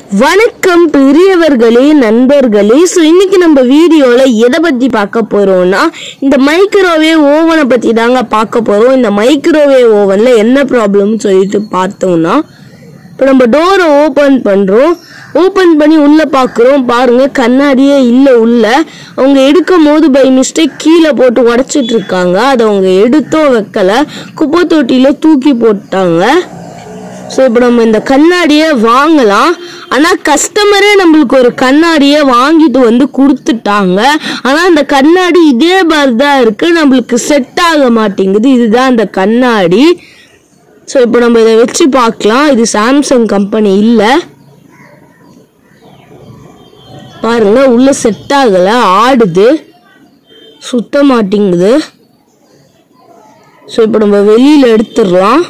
வணக்கம் பெரியவர்களே நண்பர்களே ஸோ இன்னைக்கு நம்ம வீடியோவில் எதை பற்றி பார்க்க போகிறோம்னா இந்த மைக்ரோவேவ் ஓவனை பற்றி தாங்க பார்க்க போகிறோம் இந்த மைக்ரோவேவ் ஓவனில் என்ன ப்ராப்ளம்னு சொல்லிட்டு பார்த்தோம்னா இப்போ நம்ம டோரை ஓப்பன் பண்ணுறோம் ஓப்பன் பண்ணி உள்ளே பார்க்குறோம் பாருங்க கண்ணாடியே இல்லை உள்ள அவங்க எடுக்கும் போது பை மிஸ்டேக் கீழே போட்டு உடச்சிட்டு இருக்காங்க அதை அவங்க எடுத்தோ வைக்கல குப்பை தொட்டியில் தூக்கி போட்டாங்க ஸோ இப்போ நம்ம இந்த கண்ணாடியை வாங்கலாம் ஆனால் கஸ்டமரே நம்மளுக்கு ஒரு கண்ணாடியை வாங்கிட்டு வந்து கொடுத்துட்டாங்க ஆனால் அந்த கண்ணாடி இதே மாதிரி தான் இருக்குது நம்மளுக்கு செட் ஆக மாட்டேங்குது இதுதான் அந்த கண்ணாடி ஸோ இப்போ நம்ம இதை வச்சு பார்க்கலாம் இது சாம்சங் கம்பெனி இல்லை பாருங்க உள்ள செட் ஆகலை ஆடுது சுத்த மாட்டேங்குது ஸோ இப்போ நம்ம வெளியில் எடுத்துடலாம்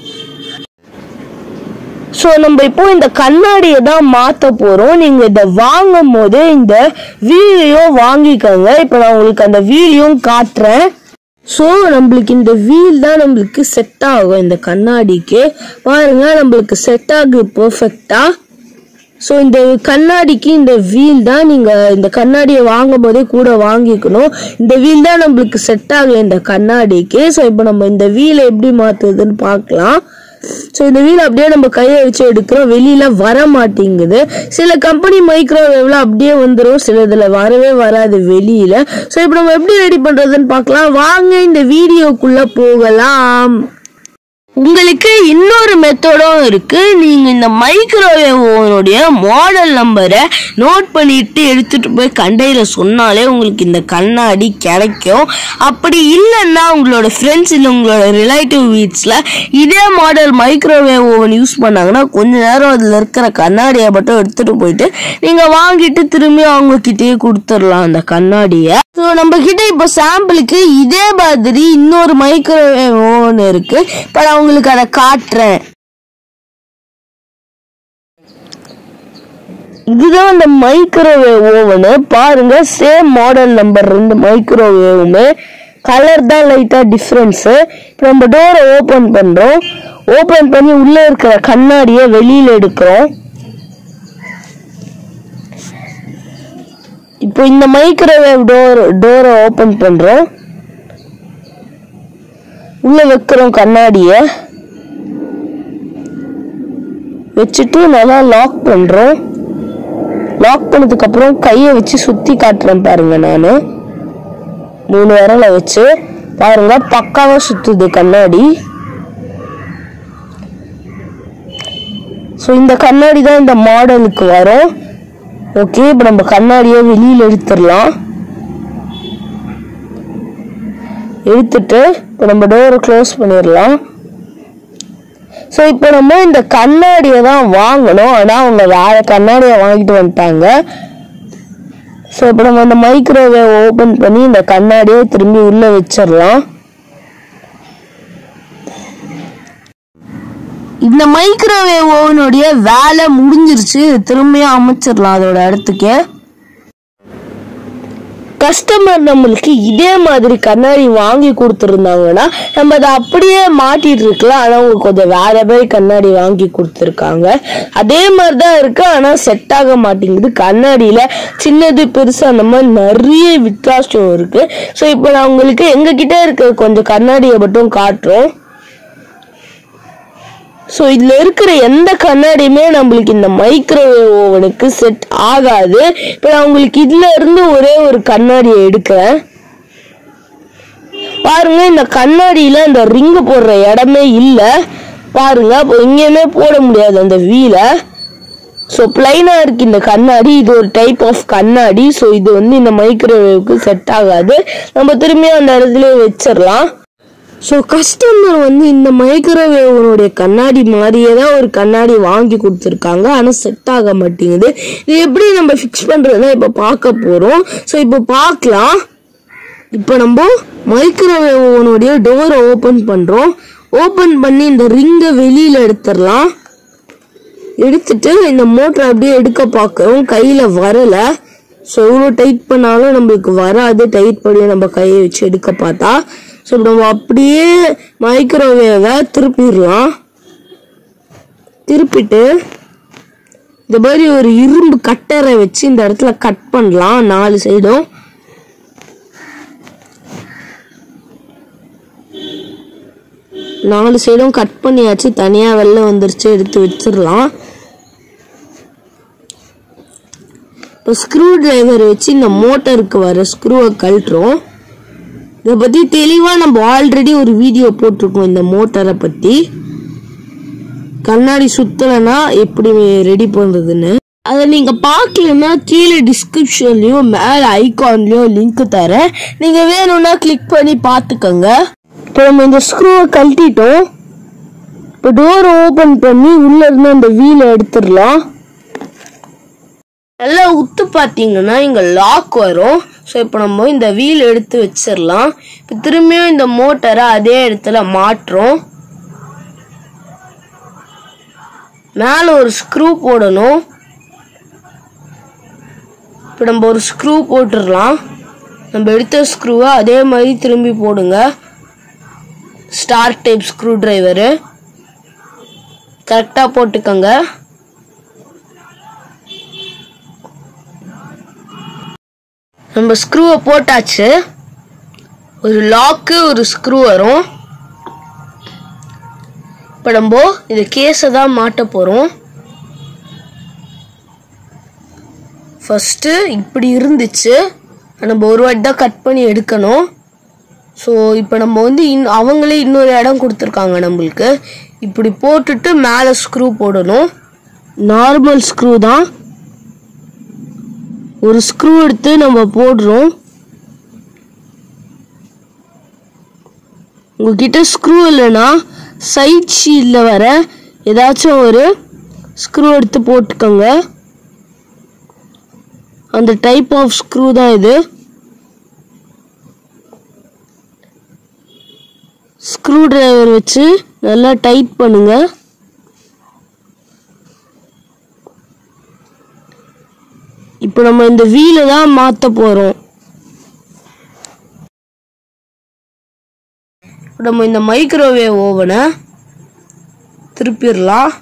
ஸோ நம்ம இப்போ இந்த கண்ணாடியை தான் மாற்ற போகிறோம் நீங்கள் இதை வாங்கும் போது இந்த வீடியோ வாங்கிக்கோங்க இப்போ நான் உங்களுக்கு அந்த வீடியோவும் காட்டுறேன் ஸோ நம்மளுக்கு இந்த வீல் தான் நம்மளுக்கு செட் ஆகும் இந்த கண்ணாடிக்கு பாருங்க நம்மளுக்கு செட் ஆகுது பர்ஃபெக்டாக ஸோ இந்த கண்ணாடிக்கு இந்த வீல் தான் நீங்கள் இந்த கண்ணாடியை வாங்கும் போதே கூட வாங்கிக்கணும் இந்த வீல் தான் நம்மளுக்கு செட் ஆகல இந்த கண்ணாடிக்கு ஸோ இப்போ நம்ம இந்த வீலை எப்படி மாற்றுறதுன்னு பார்க்கலாம் ஸோ இந்த வீல் அப்படியே நம்ம கையை வச்சு எடுக்கிறோம் வெளியில வர மாட்டேங்குது சில கம்பெனி மைக்ரோவேவ்ல அப்படியே வந்துடும் சில இதில் வரவே வராது வெளியில ஸோ இப்போ நம்ம எப்படி ரெடி பண்றதுன்னு பார்க்கலாம் வாங்க இந்த வீடியோக்குள்ள போகலாம் உங்களுக்கு இன்னொரு மெத்தடும் இருக்கு நீங்க இந்த மைக்ரோவேவ் ஓவனுடைய மாடல் நம்பரை நோட் பண்ணிட்டு எடுத்துட்டு போய் கண்டையில சொன்னாலே உங்களுக்கு இந்த கண்ணாடி கிடைக்கும் அப்படி இல்லைன்னா உங்களோட ஃப்ரெண்ட்ஸ் இல்லை உங்களோட ரிலேட்டிவ் வீட்ஸ்ல இதே மாடல் மைக்ரோவேவ் ஓவன் யூஸ் பண்ணாங்கன்னா கொஞ்ச நேரம் அதுல இருக்கிற கண்ணாடியை மட்டும் எடுத்துட்டு போயிட்டு நீங்க வாங்கிட்டு திரும்பி அவங்க கிட்டயே கொடுத்துடலாம் அந்த கண்ணாடியை ஸோ நம்ம கிட்ட இப்போ சாம்பிளுக்கு இதே மாதிரி இன்னொரு மைக்ரோவேவ் ஓவன் இருக்கு இப்போ நான் உங்களுக்கு அதை காட்டுறேன் இதுதான் அந்த மைக்ரோவேவ் ஓவனு பாருங்க சேம் மாடல் நம்பர் ரெண்டு மைக்ரோவேவுமே கலர் தான் லைட்டாக டிஃப்ரென்ஸு இப்போ நம்ம டோரை ஓப்பன் பண்ணுறோம் ஓப்பன் பண்ணி உள்ளே இருக்கிற கண்ணாடியை வெளியில் எடுக்கிறோம் இப்போ இந்த மைக்ரோவேவ் டோர் டோரை ஓப்பன் பண்ணுறோம் உள்ள வைக்கிறோம் கண்ணாடியை வச்சுட்டு நல்லா லாக் பண்ணுறோம் லாக் பண்ணதுக்கப்புறம் கையை வச்சு சுற்றி காட்டுறேன் பாருங்க நான் மூணு விரலை வச்சு பாருங்க பக்காவாக சுற்றுது கண்ணாடி ஸோ இந்த கண்ணாடி தான் இந்த மாடலுக்கு வரும் ஓகே இப்போ நம்ம கண்ணாடியை வெளியில் எடுத்துடலாம் எடுத்துட்டு இப்போ நம்ம டோரை க்ளோஸ் பண்ணிடலாம் ஸோ இப்போ நம்ம இந்த கண்ணாடியை தான் வாங்கணும் ஆனால் அவங்க வேற கண்ணாடியை வாங்கிட்டு வந்துட்டாங்க ஸோ இப்போ நம்ம இந்த மைக்ரோவேவ் ஓப்பன் பண்ணி இந்த கண்ணாடியை திரும்பி உள்ளே வச்சிடலாம் இந்த மைக்ரோவேவ் ஓவனுடைய வேலை முடிஞ்சிருச்சு திரும்பியும் அமைச்சிடலாம் அதோட இடத்துக்கு கஸ்டமர் நம்மளுக்கு இதே மாதிரி கண்ணாடி வாங்கி கொடுத்துருந்தாங்கன்னா நம்ம அதை அப்படியே மாட்டிட்டு இருக்கலாம் ஆனால் அவங்க கொஞ்சம் வேற மாதிரி கண்ணாடி வாங்கி கொடுத்துருக்காங்க அதே மாதிரி தான் இருக்கு ஆனால் செட் ஆக மாட்டேங்குது கண்ணாடியில் சின்னது பெருசு அந்த மாதிரி நிறைய வித்தியாசம் இருக்கு ஸோ இப்போ நான் உங்களுக்கு எங்ககிட்ட இருக்க கொஞ்சம் கண்ணாடியை மட்டும் காட்டுறோம் ஸோ இதில் இருக்கிற எந்த கண்ணாடியுமே நம்மளுக்கு இந்த மைக்ரோவேவ் ஓவனுக்கு செட் ஆகாது இப்போ நான் உங்களுக்கு இதுல இருந்து ஒரே ஒரு கண்ணாடியை எடுக்கிறேன் பாருங்க இந்த கண்ணாடியில இந்த ரிங்கு போடுற இடமே இல்லை பாருங்க அப்போ எங்கேயுமே போட முடியாது அந்த வீலை ஸோ பிளைனாக இருக்கு இந்த கண்ணாடி இது ஒரு டைப் ஆஃப் கண்ணாடி ஸோ இது வந்து இந்த மைக்ரோவேவுக்கு செட் ஆகாது நம்ம திரும்பியும் அந்த இடத்துல வச்சிடலாம் ஸோ கஸ்டமர் வந்து இந்த மைக்ரோவேவனுடைய கண்ணாடி மாதிரியே தான் ஒரு கண்ணாடி வாங்கி கொடுத்துருக்காங்க ஆனால் செட் ஆக மாட்டேங்குது இது எப்படி நம்ம ஃபிக்ஸ் பண்ணுறதுனா இப்போ பார்க்க போகிறோம் ஸோ இப்போ பார்க்கலாம் இப்போ நம்ம மைக்ரோவேவ் ஓவனுடைய டோரை ஓப்பன் பண்ணுறோம் ஓப்பன் பண்ணி இந்த ரிங்கை வெளியில் எடுத்துடலாம் எடுத்துட்டு இந்த மோட்டரை அப்படியே எடுக்க பார்க்குறோம் கையில் வரலை ஸோ எவ்வளோ டைட் பண்ணாலும் நம்மளுக்கு வராது டைட் பண்ணி நம்ம கையை வச்சு எடுக்க பார்த்தா ஸோ நம்ம அப்படியே மைக்ரோவேவை திருப்பிடலாம் திருப்பிட்டு இந்த மாதிரி ஒரு இரும்பு கட்டரை வச்சு இந்த இடத்துல கட் பண்ணலாம் நாலு சைடும் நாலு சைடும் கட் பண்ணியாச்சு தனியாக வெளில வந்துருச்சு எடுத்து வச்சிடலாம் இப்போ ஸ்க்ரூ டிரைவர் வச்சு இந்த மோட்டருக்கு வர ஸ்க்ரூவை கழட்டுறோம் இதை பற்றி தெளிவாக நம்ம ஆல்ரெடி ஒரு வீடியோ போட்டிருக்கோம் இந்த மோட்டரை பற்றி கண்ணாடி சுத்தலைன்னா எப்படி ரெடி பண்ணுறதுன்னு அதை நீங்கள் பார்க்கலன்னா கீழே டிஸ்கிரிப்ஷன்லையும் மேலே ஐகான்லையும் லிங்க் தரேன் நீங்கள் வேணும்னா கிளிக் பண்ணி பார்த்துக்கோங்க இப்போ நம்ம இந்த ஸ்க்ரூவை கழட்டிட்டோம் இப்போ டோர் ஓப்பன் பண்ணி உள்ளே இருந்து அந்த வீலை எடுத்துடலாம் நல்லா உத்து பார்த்தீங்கன்னா இங்கே லாக் வரும் ஸோ இப்போ நம்ம இந்த வீல் எடுத்து வச்சிடலாம் இப்போ திரும்பியும் இந்த மோட்டரை அதே இடத்துல மாட்டுறோம் மேலே ஒரு ஸ்க்ரூ போடணும் இப்போ நம்ம ஒரு ஸ்க்ரூ போட்டுடலாம் நம்ம எடுத்த ஸ்க்ரூவை அதே மாதிரி திரும்பி போடுங்க ஸ்டார் டைப் ஸ்க்ரூ டிரைவரு கரெக்டாக போட்டுக்கோங்க நம்ம ஸ்க்ரூவை போட்டாச்சு ஒரு லாக்கு ஒரு ஸ்க்ரூ வரும் இப்போ நம்ம இந்த கேஸை தான் மாட்ட போகிறோம் ஃபஸ்ட்டு இப்படி இருந்துச்சு நம்ம ஒரு வாட்டி தான் கட் பண்ணி எடுக்கணும் ஸோ இப்போ நம்ம வந்து இன் அவங்களே இன்னொரு இடம் கொடுத்துருக்காங்க நம்மளுக்கு இப்படி போட்டுட்டு மேலே ஸ்க்ரூ போடணும் நார்மல் ஸ்க்ரூ தான் ஒரு ஸ்க்ரூ எடுத்து நம்ம போடுறோம் உங்ககிட்ட ஸ்க்ரூ இல்லைன்னா சைட் ஷீல்டில் வர ஏதாச்சும் ஒரு ஸ்க்ரூ எடுத்து போட்டுக்கோங்க அந்த டைப் ஆஃப் ஸ்க்ரூ தான் இது ஸ்க்ரூ டிரைவர் வச்சு நல்லா டைட் பண்ணுங்க இப்போ நம்ம இந்த வீலை தான் மாற்ற போகிறோம் நம்ம இந்த மைக்ரோவேவ் ஓவனை திருப்பிடலாம்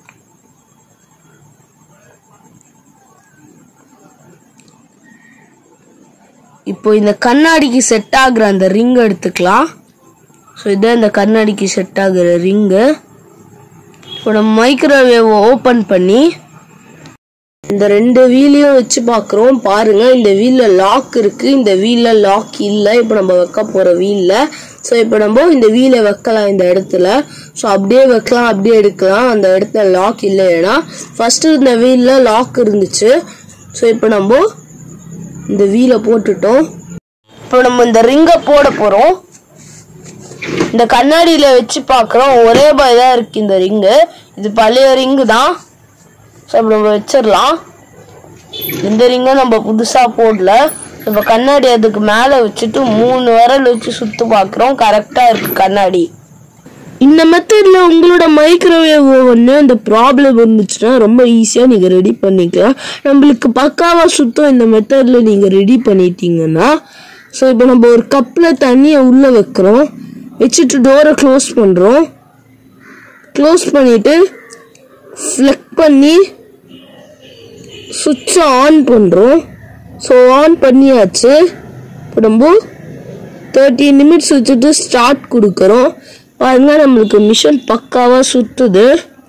இப்போ இந்த கண்ணாடிக்கு செட் ஆகுற அந்த ரிங் எடுத்துக்கலாம் ஸோ இதான் இந்த கண்ணாடிக்கு செட் ஆகுற ரிங்கு இப்போ நம்ம மைக்ரோவேவ் ஓப்பன் பண்ணி இந்த ரெண்டு வீலையும் வச்சு பார்க்குறோம் பாருங்க இந்த வீலில் லாக் இருக்கு இந்த வீலில் லாக் இல்லை இப்போ நம்ம வைக்க போகிற வீலில் ஸோ இப்போ நம்ம இந்த வீலை வைக்கலாம் இந்த இடத்துல ஸோ அப்படியே வைக்கலாம் அப்படியே எடுக்கலாம் அந்த இடத்துல லாக் இல்லைன்னா ஃபர்ஸ்ட் இந்த வீலில் லாக் இருந்துச்சு ஸோ இப்போ நம்ம இந்த வீலை போட்டுட்டோம் இப்போ நம்ம இந்த ரிங்கை போட போகிறோம் இந்த கண்ணாடியில வச்சு பார்க்குறோம் ஒரே பாய் தான் இருக்கு இந்த ரிங்கு இது பழைய ரிங்கு தான் ஸோ அப்படி நம்ம வச்சிடலாம் இந்த ரிங்கை நம்ம புதுசாக போடல இப்போ கண்ணாடி அதுக்கு மேலே வச்சுட்டு மூணு விரல் வச்சு சுற்றி பார்க்குறோம் கரெக்டாக இருக்கு கண்ணாடி இந்த மெத்தடில் உங்களோட மைக்ரோவேவ் ஓவன் இந்த ப்ராப்ளம் இருந்துச்சுன்னா ரொம்ப ஈஸியாக நீங்கள் ரெடி பண்ணிக்கலாம் நம்மளுக்கு பக்காவாக சுத்தம் இந்த மெத்தடில் நீங்கள் ரெடி பண்ணிட்டீங்கன்னா ஸோ இப்போ நம்ம ஒரு கப்பில் தண்ணியை உள்ளே வைக்கிறோம் வச்சுட்டு டோரை க்ளோஸ் பண்ணுறோம் க்ளோஸ் பண்ணிவிட்டு ஃப்ளக் பண்ணி சுவிட்சை ஆன் பண்ணுறோம் ஸோ ஆன் பண்ணியாச்சு இப்போ நம்ம தேர்ட்டி நிமிட்ஸ் வச்சுட்டு ஸ்டார்ட் கொடுக்குறோம் பாருங்க நம்மளுக்கு மிஷின் பக்காவாக சுற்றுது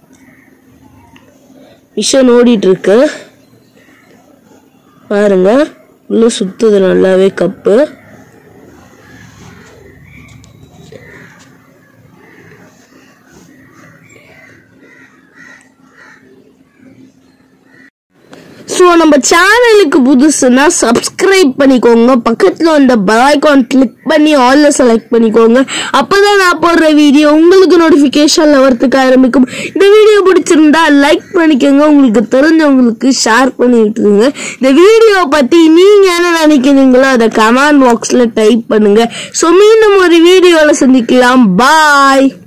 மிஷின் ஓடிட்டு இருக்கு பாருங்க உள்ள சுத்துது நல்லாவே கப்பு ஸோ நம்ம சேனலுக்கு புதுசுன்னா சப்ஸ்கிரைப் பண்ணிக்கோங்க பக்கத்தில் அந்த பெல் ஐகான் கிளிக் பண்ணி ஆல்ல செலக்ட் பண்ணிக்கோங்க அப்போ தான் நான் போடுற வீடியோ உங்களுக்கு நோட்டிஃபிகேஷனில் வரத்துக்கு ஆரம்பிக்கும் இந்த வீடியோ பிடிச்சிருந்தா லைக் பண்ணிக்கோங்க உங்களுக்கு தெரிஞ்சவங்களுக்கு ஷேர் பண்ணி விட்டுருங்க இந்த வீடியோ பற்றி நீங்கள் என்ன நினைக்கிறீங்களோ அதை கமெண்ட் பாக்ஸில் டைப் பண்ணுங்க ஸோ மீண்டும் ஒரு வீடியோவில் சந்திக்கலாம் பாய்